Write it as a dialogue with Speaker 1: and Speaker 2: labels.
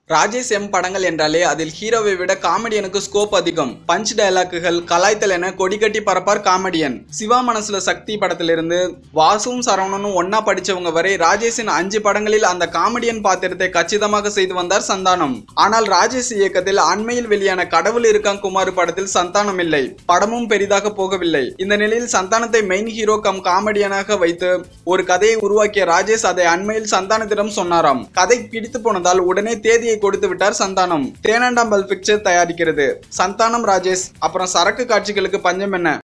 Speaker 1: Rajesh M படங்கள் என்றாலே அதில் ஹீரோவை விட காமெடியனுக்கு ஸ்கோப் அதிகம் பஞ்ச் டயலாக்குகள் கலாய்த்தல் என கொடிகட்டி பரப்பார் காமெடியன் சிவா மனசுல சக்தி படத்திலிருந்து வாசுவும் சரவணனும் ஒன்னா படிச்சவங்க வரை ராஜேஷின் அஞ்சு படங்களில் அந்த காமெடியன் பாத்திரத்தை கச்சிதமாக செய்து வந்தார் சந்தானம் ஆனால் ராஜேஷ் இயக்கத்தில் அண்மையில் வெளியான கடவுள் இருக்கான் குமார் படத்தில் சந்தானம் இல்லை படமும் பெரிதாக போகவில்லை இந்த நிலையில் சந்தானத்தை மெயின் ஹீரோ கம் காமெடியனாக வைத்து ஒரு கதையை உருவாக்கிய ராஜேஷ் அதை அண்மையில் சந்தானத்திடம் சொன்னாராம் கதை பிடித்து போனதால் உடனே தேதியை கொடுத்து விட்டார் சந்தானம் தேனாண்டாம்பல் பிக்சர் தயாரிக்கிறது சந்தானம் ராஜேஷ் அப்புறம் சரக்கு காட்சிகளுக்கு பஞ்சம் என்ன